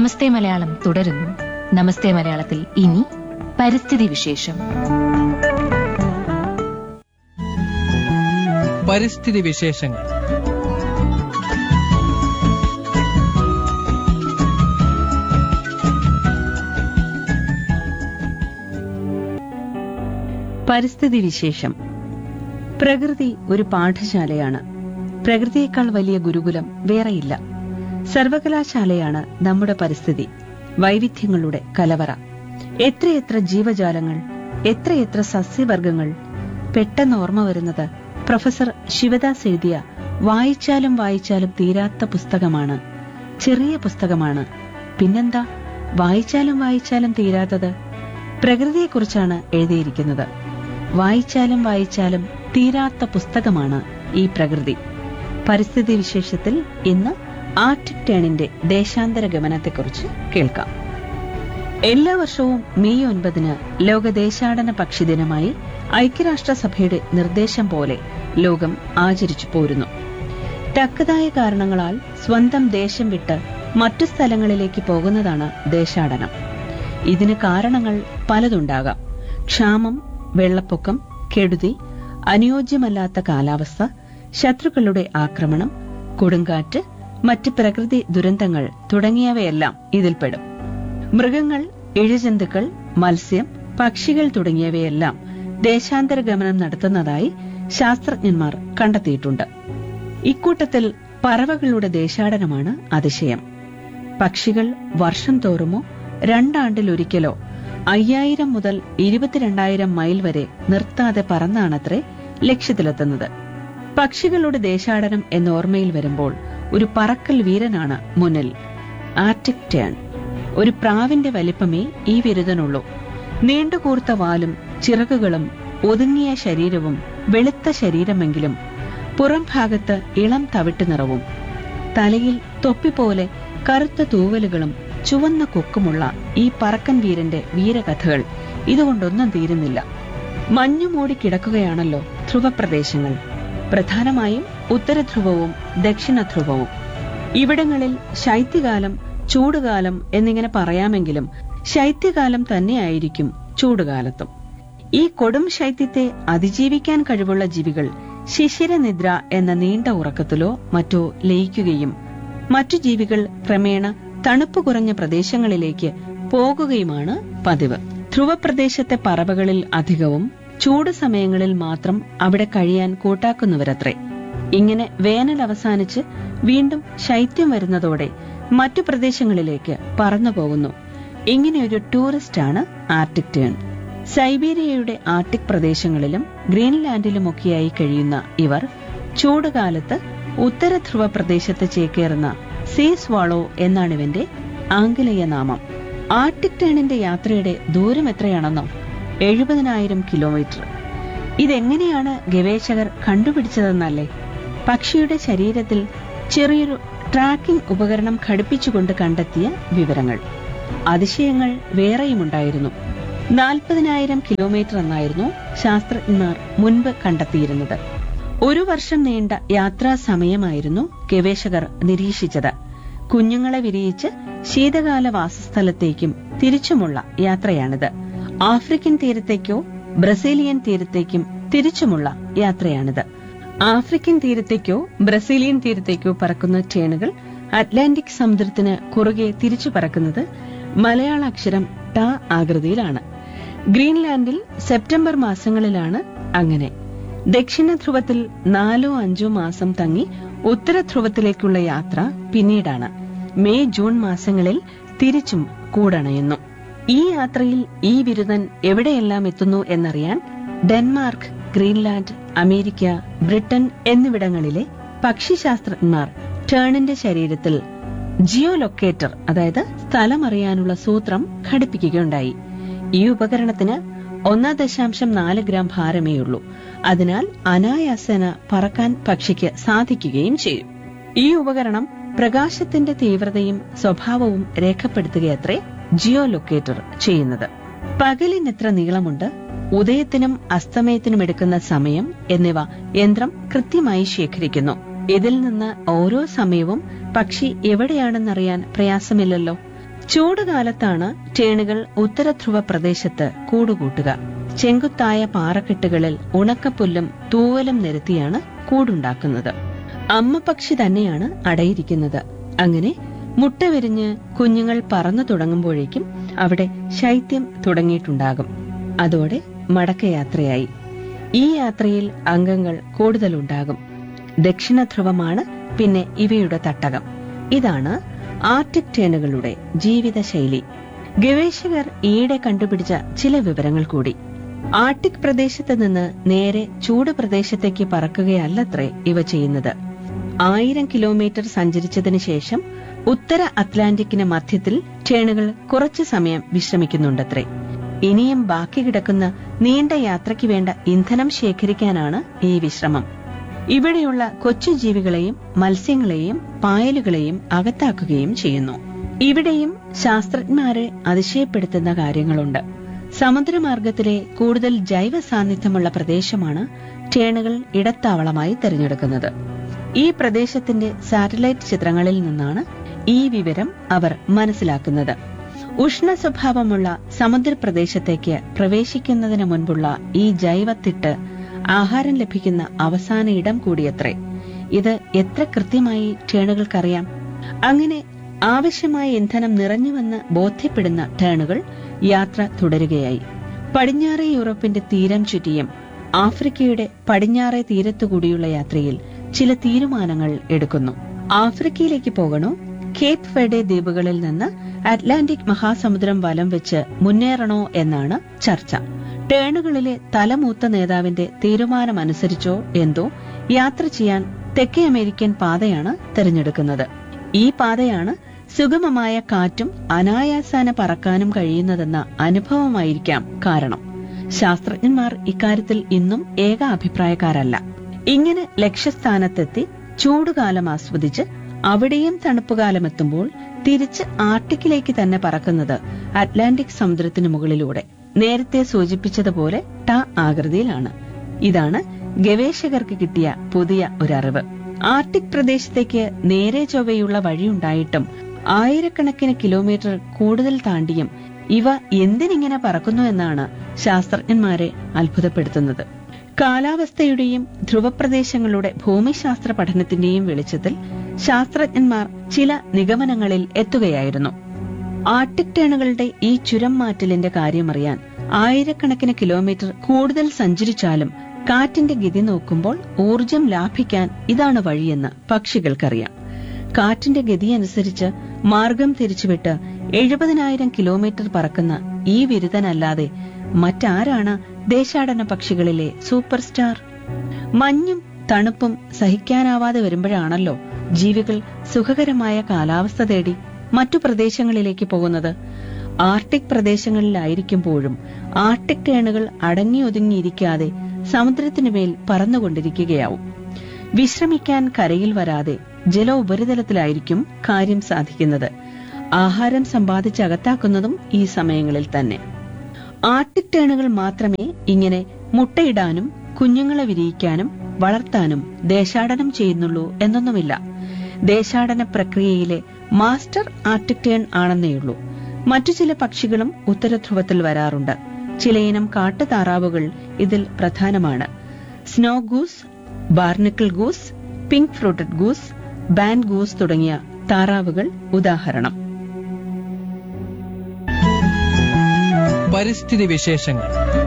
നമസ്തേ മലയാളം തുടരുന്നു നമസ്തേ മലയാളത്തിൽ ഇനി പരിസ്ഥിതി വിശേഷം പരിസ്ഥിതി വിശേഷങ്ങൾ പരിസ്ഥിതി വിശേഷം പ്രകൃതി ഒരു പാഠശാലയാണ് പ്രകൃതിയേക്കാൾ വലിയ ഗുരുകുലം വേറെയില്ല സർവകലാശാലയാണ് നമ്മുടെ പരിസ്ഥിതി വൈവിധ്യങ്ങളുടെ കലവറ എത്രയെത്ര ജീവജാലങ്ങൾ എത്രയെത്ര സസ്യവർഗങ്ങൾ പെട്ടെന്ന് ഓർമ്മ വരുന്നത് പ്രൊഫസർ ശിവദാസ് എഴുതിയ വായിച്ചാലും വായിച്ചാലും തീരാത്ത പുസ്തകമാണ് ചെറിയ പുസ്തകമാണ് പിന്നെന്താ വായിച്ചാലും വായിച്ചാലും തീരാത്തത് പ്രകൃതിയെക്കുറിച്ചാണ് എഴുതിയിരിക്കുന്നത് വായിച്ചാലും വായിച്ചാലും തീരാത്ത പുസ്തകമാണ് ഈ പ്രകൃതി പരിസ്ഥിതി വിശേഷത്തിൽ ഇന്ന് ആർട്ടിക് ടേണിന്റെ ദേശാന്തര ഗമനത്തെക്കുറിച്ച് കേൾക്കാം എല്ലാ വർഷവും മെയ് ഒൻപതിന് ലോക ദേശാടന പക്ഷി ദിനമായി ഐക്യരാഷ്ട്രസഭയുടെ നിർദ്ദേശം പോലെ ലോകം ആചരിച്ചു പോരുന്നു തക്കതായ കാരണങ്ങളാൽ സ്വന്തം ദേശം വിട്ട് മറ്റു സ്ഥലങ്ങളിലേക്ക് പോകുന്നതാണ് ദേശാടനം ഇതിന് കാരണങ്ങൾ പലതുണ്ടാകാം ക്ഷാമം വെള്ളപ്പൊക്കം കെടുതി അനുയോജ്യമല്ലാത്ത കാലാവസ്ഥ ശത്രുക്കളുടെ ആക്രമണം കൊടുങ്കാറ്റ് മറ്റ് പ്രകൃതി ദുരന്തങ്ങൾ തുടങ്ങിയവയെല്ലാം ഇതിൽപ്പെടും മൃഗങ്ങൾ ഇഴജന്തുക്കൾ മത്സ്യം പക്ഷികൾ തുടങ്ങിയവയെല്ലാം ദേശാന്തര ഗമനം നടത്തുന്നതായി ശാസ്ത്രജ്ഞന്മാർ കണ്ടെത്തിയിട്ടുണ്ട് ഇക്കൂട്ടത്തിൽ പറവകളുടെ ദേശാടനമാണ് അതിശയം പക്ഷികൾ വർഷം തോറുമോ രണ്ടാണ്ടിലൊരിക്കലോ അയ്യായിരം മുതൽ ഇരുപത്തിരണ്ടായിരം മൈൽ വരെ നിർത്താതെ പറന്നാണത്രേ ലക്ഷ്യത്തിലെത്തുന്നത് പക്ഷികളുടെ ദേശാടനം എന്ന ഓർമ്മയിൽ വരുമ്പോൾ ഒരു പറക്കൽ വീരനാണ് മുന്നിൽ ആർട്ടിക് ടേൺ ഒരു പ്രാവിന്റെ വലിപ്പമേ ഈ വിരുദനുള്ളൂ നീണ്ടുകൂർത്ത വാലും ചിറകുകളും ഒതുങ്ങിയ ശരീരവും വെളുത്ത ശരീരമെങ്കിലും പുറം ഭാഗത്ത് ഇളം തവിട്ട് നിറവും തലയിൽ തൊപ്പിപോലെ കറുത്ത തൂവലുകളും ചുവന്ന കൊക്കുമുള്ള ഈ പറക്കൻ വീരന്റെ വീരകഥകൾ ഇതുകൊണ്ടൊന്നും തീരുന്നില്ല മഞ്ഞു മൂടി കിടക്കുകയാണല്ലോ ധ്രുവപ്രദേശങ്ങൾ പ്രധാനമായും ഉത്തരധ്രുവവും ദക്ഷിണധ്രുവവും ഇവിടങ്ങളിൽ ശൈത്യകാലം ചൂടുകാലം എന്നിങ്ങനെ പറയാമെങ്കിലും ശൈത്യകാലം തന്നെയായിരിക്കും ചൂടുകാലത്തും ഈ കൊടും ശൈത്യത്തെ അതിജീവിക്കാൻ കഴിവുള്ള ജീവികൾ ശിശിരനിദ്ര എന്ന നീണ്ട ഉറക്കത്തിലോ മറ്റോ ലയിക്കുകയും മറ്റു ജീവികൾ ക്രമേണ തണുപ്പ് കുറഞ്ഞ പ്രദേശങ്ങളിലേക്ക് പോകുകയുമാണ് പതിവ് ധ്രുവപ്രദേശത്തെ പറവകളിൽ അധികവും ചൂട് സമയങ്ങളിൽ മാത്രം അവിടെ കഴിയാൻ കൂട്ടാക്കുന്നവരത്രേ ഇങ്ങനെ വേനൽ അവസാനിച്ച് വീണ്ടും ശൈത്യം വരുന്നതോടെ മറ്റു പ്രദേശങ്ങളിലേക്ക് പറന്നു പോകുന്നു ഇങ്ങനെയൊരു ടൂറിസ്റ്റാണ് ആർട്ടിക് ടേൺ സൈബീരിയയുടെ ആർട്ടിക് പ്രദേശങ്ങളിലും ഗ്രീൻലാൻഡിലുമൊക്കെയായി കഴിയുന്ന ഇവർ ചൂടുകാലത്ത് ഉത്തര ധ്രുവ പ്രദേശത്ത് ചേക്കേറുന്ന സീ സ്വാളോ എന്നാണ് ഇവന്റെ ആംഗലേയ നാമം ആർട്ടിക് ടേണിന്റെ യാത്രയുടെ ദൂരം എത്രയാണെന്നോ എഴുപതിനായിരം കിലോമീറ്റർ ഇതെങ്ങനെയാണ് ഗവേഷകർ കണ്ടുപിടിച്ചതെന്നല്ലേ പക്ഷിയുടെ ശരീരത്തിൽ ചെറിയൊരു ട്രാക്കിംഗ് ഉപകരണം ഘടിപ്പിച്ചുകൊണ്ട് കണ്ടെത്തിയ വിവരങ്ങൾ അതിശയങ്ങൾ വേറെയുമുണ്ടായിരുന്നു നാൽപ്പതിനായിരം കിലോമീറ്റർ എന്നായിരുന്നു ശാസ്ത്രജ്ഞർ മുൻപ് കണ്ടെത്തിയിരുന്നത് ഒരു വർഷം നീണ്ട യാത്രാ സമയമായിരുന്നു ഗവേഷകർ നിരീക്ഷിച്ചത് കുഞ്ഞുങ്ങളെ വിരിയിച്ച് ശീതകാല വാസസ്ഥലത്തേക്കും തിരിച്ചുമുള്ള യാത്രയാണിത് ആഫ്രിക്കൻ തീരത്തേക്കോ ബ്രസീലിയൻ തീരത്തേക്കും തിരിച്ചുമുള്ള യാത്രയാണിത് ആഫ്രിക്കൻ തീരത്തേക്കോ ബ്രസീലിയൻ തീരത്തേക്കോ പറക്കുന്ന ട്രെയിനുകൾ അറ്റ്ലാന്റിക് സമുദ്രത്തിന് കുറുകെ തിരിച്ചു പറക്കുന്നത് മലയാള അക്ഷരം ട ആകൃതിയിലാണ് ഗ്രീൻലാൻഡിൽ സെപ്റ്റംബർ മാസങ്ങളിലാണ് അങ്ങനെ ദക്ഷിണ ധ്രുവത്തിൽ നാലോ അഞ്ചോ മാസം തങ്ങി ഉത്തര ധ്രുവത്തിലേക്കുള്ള യാത്ര പിന്നീടാണ് മെയ് ജൂൺ മാസങ്ങളിൽ തിരിച്ചും കൂടണയുന്നു ഈ യാത്രയിൽ ഈ ബിരുദൻ എവിടെയെല്ലാം എത്തുന്നു എന്നറിയാൻ ഡെൻമാർക്ക് ഗ്രീൻലാൻഡ് അമേരിക്ക ബ്രിട്ടൻ എന്നിവിടങ്ങളിലെ പക്ഷിശാസ്ത്രജ്ഞർ ടേണിന്റെ ശരീരത്തിൽ ജിയോ ലൊക്കേറ്റർ അതായത് സ്ഥലമറിയാനുള്ള സൂത്രം ഘടിപ്പിക്കുകയുണ്ടായി ഈ ഉപകരണത്തിന് ഒന്നാം ദശാംശം നാല് ഗ്രാം ഭാരമേയുള്ളൂ അതിനാൽ അനായാസന പറക്കാൻ പക്ഷിക്ക് സാധിക്കുകയും ചെയ്യും ഈ ഉപകരണം പ്രകാശത്തിന്റെ തീവ്രതയും സ്വഭാവവും രേഖപ്പെടുത്തുകയത്രേ ജിയോ ലൊക്കേറ്റർ ചെയ്യുന്നത് പകലിനെത്ര നീളമുണ്ട് ഉദയത്തിനും അസ്തമയത്തിനും എടുക്കുന്ന സമയം എന്നിവ യന്ത്രം കൃത്യമായി ശേഖരിക്കുന്നു ഇതിൽ നിന്ന് ഓരോ സമയവും പക്ഷി എവിടെയാണെന്നറിയാൻ പ്രയാസമില്ലല്ലോ ചൂടുകാലത്താണ് ടേണുകൾ ഉത്തരധ്രുവ പ്രദേശത്ത് കൂടുകൂട്ടുക ചെങ്കുത്തായ പാറക്കെട്ടുകളിൽ ഉണക്കപ്പുല്ലും തൂവലും നിരത്തിയാണ് കൂടുണ്ടാക്കുന്നത് അമ്മ പക്ഷി തന്നെയാണ് അടയിരിക്കുന്നത് അങ്ങനെ മുട്ട വിരിഞ്ഞ് കുഞ്ഞുങ്ങൾ പറന്നു തുടങ്ങുമ്പോഴേക്കും അവിടെ ശൈത്യം തുടങ്ങിയിട്ടുണ്ടാകും അതോടെ മടക്കയാത്രയായി ഈ യാത്രയിൽ അംഗങ്ങൾ കൂടുതലുണ്ടാകും ദക്ഷിണ ധ്രുവമാണ് പിന്നെ ഇവയുടെ തട്ടകം ഇതാണ് ആർട്ടിക് ടേണുകളുടെ ജീവിതശൈലി ഗവേഷകർ ഈയിടെ കണ്ടുപിടിച്ച ചില വിവരങ്ങൾ കൂടി ആർട്ടിക് പ്രദേശത്ത് നിന്ന് നേരെ ചൂട് പ്രദേശത്തേക്ക് പറക്കുകയല്ലത്രേ ഇവ ചെയ്യുന്നത് ആയിരം കിലോമീറ്റർ സഞ്ചരിച്ചതിന് ശേഷം ഉത്തര അറ്റ്ലാന്റിക്കിന് മധ്യത്തിൽ ടേണുകൾ കുറച്ചു സമയം വിശ്രമിക്കുന്നുണ്ടത്രേ ഇനിയും ബാക്കി കിടക്കുന്ന നീണ്ട യാത്രയ്ക്ക് വേണ്ട ഇന്ധനം ശേഖരിക്കാനാണ് ഈ വിശ്രമം ഇവിടെയുള്ള കൊച്ചു ജീവികളെയും മത്സ്യങ്ങളെയും പായലുകളെയും അകത്താക്കുകയും ചെയ്യുന്നു ഇവിടെയും ശാസ്ത്രജ്ഞന്മാരെ അതിശയപ്പെടുത്തുന്ന കാര്യങ്ങളുണ്ട് സമുദ്രമാർഗത്തിലെ കൂടുതൽ ജൈവ സാന്നിധ്യമുള്ള പ്രദേശമാണ് ടേണുകൾ ഇടത്താവളമായി തിരഞ്ഞെടുക്കുന്നത് ഈ പ്രദേശത്തിന്റെ സാറ്റലൈറ്റ് ചിത്രങ്ങളിൽ നിന്നാണ് ഈ വിവരം അവർ മനസ്സിലാക്കുന്നത് ഉഷ്ണ സ്വഭാവമുള്ള സമുദ്രപ്രദേശത്തേക്ക് പ്രവേശിക്കുന്നതിന് മുൻപുള്ള ഈ ജൈവത്തിട്ട് ആഹാരം ലഭിക്കുന്ന അവസാന ഇടം കൂടിയത്രേ ഇത് എത്ര കൃത്യമായി ടേണുകൾക്കറിയാം അങ്ങനെ ആവശ്യമായ ഇന്ധനം നിറഞ്ഞുവെന്ന് ബോധ്യപ്പെടുന്ന ടേണുകൾ യാത്ര തുടരുകയായി പടിഞ്ഞാറേ യൂറോപ്പിന്റെ തീരം ചുറ്റിയും ആഫ്രിക്കയുടെ പടിഞ്ഞാറേ തീരത്തുകൂടിയുള്ള യാത്രയിൽ ചില തീരുമാനങ്ങൾ എടുക്കുന്നു ആഫ്രിക്കയിലേക്ക് പോകണോ കേപ്പ് ഫെഡെ ദ്വീപുകളിൽ നിന്ന് അറ്റ്ലാന്റിക് മഹാസമുദ്രം വലം വെച്ച് മുന്നേറണോ എന്നാണ് ചർച്ച ടേണുകളിലെ തലമൂത്ത നേതാവിന്റെ തീരുമാനമനുസരിച്ചോ എന്തോ യാത്ര ചെയ്യാൻ തെക്കേ അമേരിക്കൻ പാതയാണ് തിരഞ്ഞെടുക്കുന്നത് ഈ പാതയാണ് സുഗമമായ കാറ്റും അനായാസാന പറക്കാനും കഴിയുന്നതെന്ന അനുഭവമായിരിക്കാം കാരണം ശാസ്ത്രജ്ഞന്മാർ ഇക്കാര്യത്തിൽ ഇന്നും ഏക അഭിപ്രായക്കാരല്ല ഇങ്ങനെ ലക്ഷ്യസ്ഥാനത്തെത്തി ചൂടുകാലം ആസ്വദിച്ച് അവിടെയും തണുപ്പുകാലമെത്തുമ്പോൾ തിരിച്ച് ആർട്ടിക്കിലേക്ക് തന്നെ പറക്കുന്നത് അറ്റ്ലാന്റിക് സമുദ്രത്തിനു മുകളിലൂടെ നേരത്തെ സൂചിപ്പിച്ചതുപോലെ ട ആകൃതിയിലാണ് ഇതാണ് ഗവേഷകർക്ക് കിട്ടിയ പുതിയ ഒരറിവ് ആർട്ടിക് പ്രദേശത്തേക്ക് നേരെ ചൊവ്വയുള്ള വഴിയുണ്ടായിട്ടും ആയിരക്കണക്കിന് കിലോമീറ്റർ കൂടുതൽ താണ്ടിയും ഇവ എന്തിനിങ്ങനെ പറക്കുന്നു എന്നാണ് ശാസ്ത്രജ്ഞന്മാരെ അത്ഭുതപ്പെടുത്തുന്നത് കാലാവസ്ഥയുടെയും ധ്രുവപ്രദേശങ്ങളുടെ ഭൂമിശാസ്ത്ര പഠനത്തിന്റെയും വെളിച്ചത്തിൽ ശാസ്ത്രജ്ഞന്മാർ ചില നിഗമനങ്ങളിൽ എത്തുകയായിരുന്നു ആർട്ടിക് ടേണുകളുടെ ഈ ചുരം മാറ്റലിന്റെ കാര്യമറിയാൻ ആയിരക്കണക്കിന് കിലോമീറ്റർ കൂടുതൽ സഞ്ചരിച്ചാലും കാറ്റിന്റെ ഗതി നോക്കുമ്പോൾ ഊർജം ലാഭിക്കാൻ ഇതാണ് വഴിയെന്ന് പക്ഷികൾക്കറിയാം കാറ്റിന്റെ ഗതിയനുസരിച്ച് മാർഗം തിരിച്ചുവിട്ട് എഴുപതിനായിരം കിലോമീറ്റർ പറക്കുന്ന ഈ വിരുദ്ധനല്ലാതെ മറ്റാരാണ് ദേശാടന പക്ഷികളിലെ സൂപ്പർ സ്റ്റാർ മഞ്ഞും തണുപ്പും സഹിക്കാനാവാതെ വരുമ്പോഴാണല്ലോ ജീവികൾ സുഖകരമായ കാലാവസ്ഥ തേടി മറ്റു പ്രദേശങ്ങളിലേക്ക് പോകുന്നത് ആർട്ടിക് പ്രദേശങ്ങളിലായിരിക്കുമ്പോഴും ആർട്ടിക് ടേണുകൾ അടങ്ങിയൊതുങ്ങിയിരിക്കാതെ സമുദ്രത്തിനുമേൽ പറന്നുകൊണ്ടിരിക്കുകയാവും വിശ്രമിക്കാൻ കരയിൽ വരാതെ ജല ഉപരിതലത്തിലായിരിക്കും കാര്യം സാധിക്കുന്നത് ആഹാരം സമ്പാദിച്ചകത്താക്കുന്നതും ഈ സമയങ്ങളിൽ തന്നെ ആർട്ടിക് ടേണുകൾ മാത്രമേ ഇങ്ങനെ മുട്ടയിടാനും കുഞ്ഞുങ്ങളെ വിരിയിക്കാനും വളർത്താനും ദേശാടനം ചെയ്യുന്നുള്ളൂ എന്നൊന്നുമില്ല ദേശാടന പ്രക്രിയയിലെ മാസ്റ്റർ ആർട്ടിക് ടേൺ ആണെന്നേയുള്ളൂ മറ്റു ചില പക്ഷികളും ഉത്തരധ്രുവത്തിൽ വരാറുണ്ട് ചിലയിനം കാട്ടുതാറാവുകൾ ഇതിൽ പ്രധാനമാണ് snow goose barnacle goose pink footed goose band goose തുടങ്ങിയ താറാവുകൾ ഉദാഹരണം പരിസ്ഥിതി വിശേഷങ്ങൾ